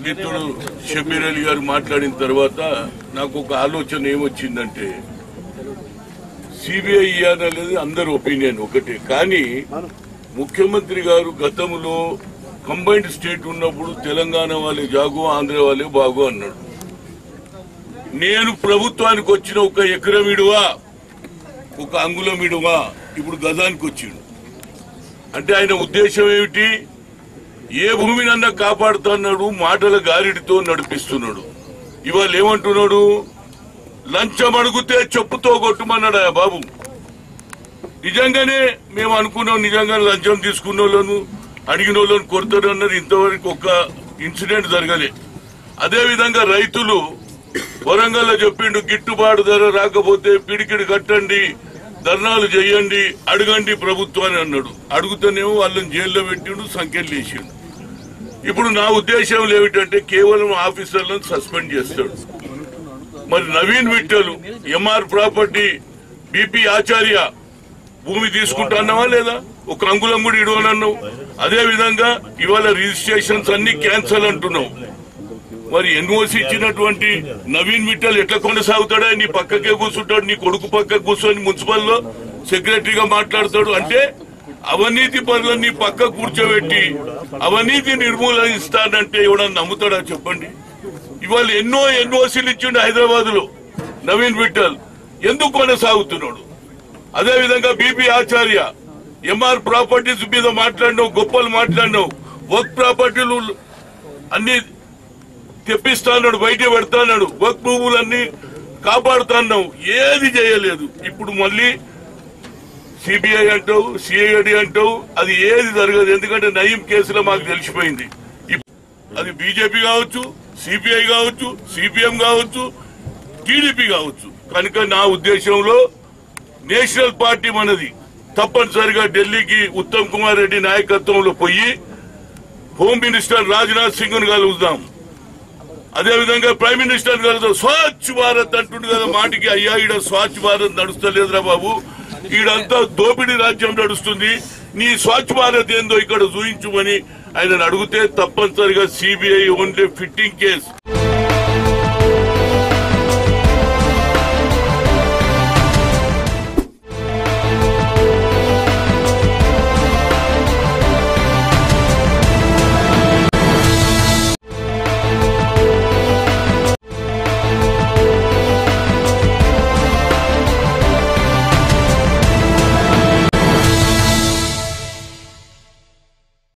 మిత్రుడు షబీర్ అలీ గారు మాట్లాడిన తర్వాత నాకు ఒక ఆలోచన ఏమొచ్చిందంటే సిబిఐ అనేది అందరి ఒపీనియన్ ఒకటే కానీ ముఖ్యమంత్రి గారు గతంలో కంబైన్డ్ స్టేట్ ఉన్నప్పుడు తెలంగాణ వాళ్ళే జాగు ఆంధ్ర వాళ్ళే బాగు అన్నాడు నేను ప్రభుత్వానికి వచ్చిన ఒక ఎకరం ఇడువా ఒక అంగుళం ఇడువా ఇప్పుడు గదానికి వచ్చిండు అంటే ఆయన ఉద్దేశం ఏమిటి ఏ భూమినన్నా కాపాడుతున్నాడు మాటల గారిడితో నడిపిస్తున్నాడు ఇవాళ ఏమంటున్నాడు లంచం అడిగితే చెప్పుతో కొట్టుమన్నాడు ఆ బాబు నిజంగానే మేము అనుకున్నాం నిజంగా లంచం తీసుకున్న వాళ్ళను అడిగిన వాళ్ళను కొడతారు అన్నది ఇంతవరకు ఒక ఇన్సిడెంట్ జరగలే అదే విధంగా రైతులు వరంగల్లో చెప్పిండు గిట్టుబాటు ధర రాకపోతే పిడికిడి కట్టండి ధర్నాలు చేయండి అడగండి ప్రభుత్వాన్ని అన్నాడు అడుగుతానేమో వాళ్ళని జైల్లో పెట్టిండు సంఖ్యలు వేసిండు ఇప్పుడు నా ఉద్దేశం ఏమిటంటే కేవలం ఆఫీసర్లను సస్పెండ్ చేస్తాడు మరి Naveen Vittal MR property BP Acharya భూమి తీసుకుంటున్నావా లేదా ఒక అంగుళం కూడా ఇడవనన్నావు అదే విధంగా ఇవాళ రిజిస్ట్రేషన్స్ అన్ని క్యాన్సల్ అంటున్నావు మరి ఎన్ఓసి ఇచ్చినటువంటి నవీన్ మిట్టల్ ఎట్లా కొనసాగుతాడా నీ పక్కకే కూర్చుంటాడు నీ కొడుకు పక్క కూర్చొని మున్సిపల్లో సెక్రటరీగా మాట్లాడతాడు అంటే అవినీతి పనులన్నీ పక్క కూర్చోబెట్టి అవినీతి నిర్మూలనిస్తానంటే ఎవడన్నా నమ్ముతాడా చెప్పండి ఇవాళ ఎన్నో ఎన్ఓసీలు ఇచ్చిండు హైదరాబాద్ లో నవీన్ విఠల్ ఎందుకు కొనసాగుతున్నాడు అదే విధంగా బీపీ ఆచార్య ఎంఆర్ ప్రాపర్టీస్ మీద మాట్లాడినావు గొప్పలు మాట్లాడినావు వర్క్ ప్రాపర్టీలు అన్ని తెప్పిస్తాన్నాడు బయట పెడతాన్నాడు వర్క్ భూములన్నీ కాపాడుతున్నావు ఏది చేయలేదు ఇప్పుడు మళ్ళీ సిబిఐ అంటావు సిఐడి అంటావు అది ఏది జరగదు ఎందుకంటే నయీం కేసులో మాకు తెలిసిపోయింది ఇప్- అది బీజేపీ కావచ్చు సిపిఐ కావచ్చు సిపిఎం కావచ్చు టీడీపీ కావచ్చు కనుక నా ఉద్దేశంలో నేషనల్ పార్టీ మనది తప్పనిసరిగా ఢిల్లీకి ఉత్తమ్ కుమార్ రెడ్డి నాయకత్వంలో పోయి హోమ్ మినిస్టర్ రాజ్నాథ్ సింగ్ ను కలుగుదాం అదే విధంగా ప్రైమ్ మినిస్టర్ గారు స్వచ్ఛ భారత్ అంటుండు కదా మాటికి అయ్యా ఈడ స్వచ్ఛ భారత్ నడుస్తలేదురా బాబు ఈడంతా దోపిడీ రాజ్యం నడుస్తుంది నీ స్వచ్ఛ భారత్ ఏందో ఇక్కడ చూయించుమని ఆయన అడిగితే తప్పనిసరిగా సిబిఐ ఓన్లీ ఫిట్టింగ్ కేసు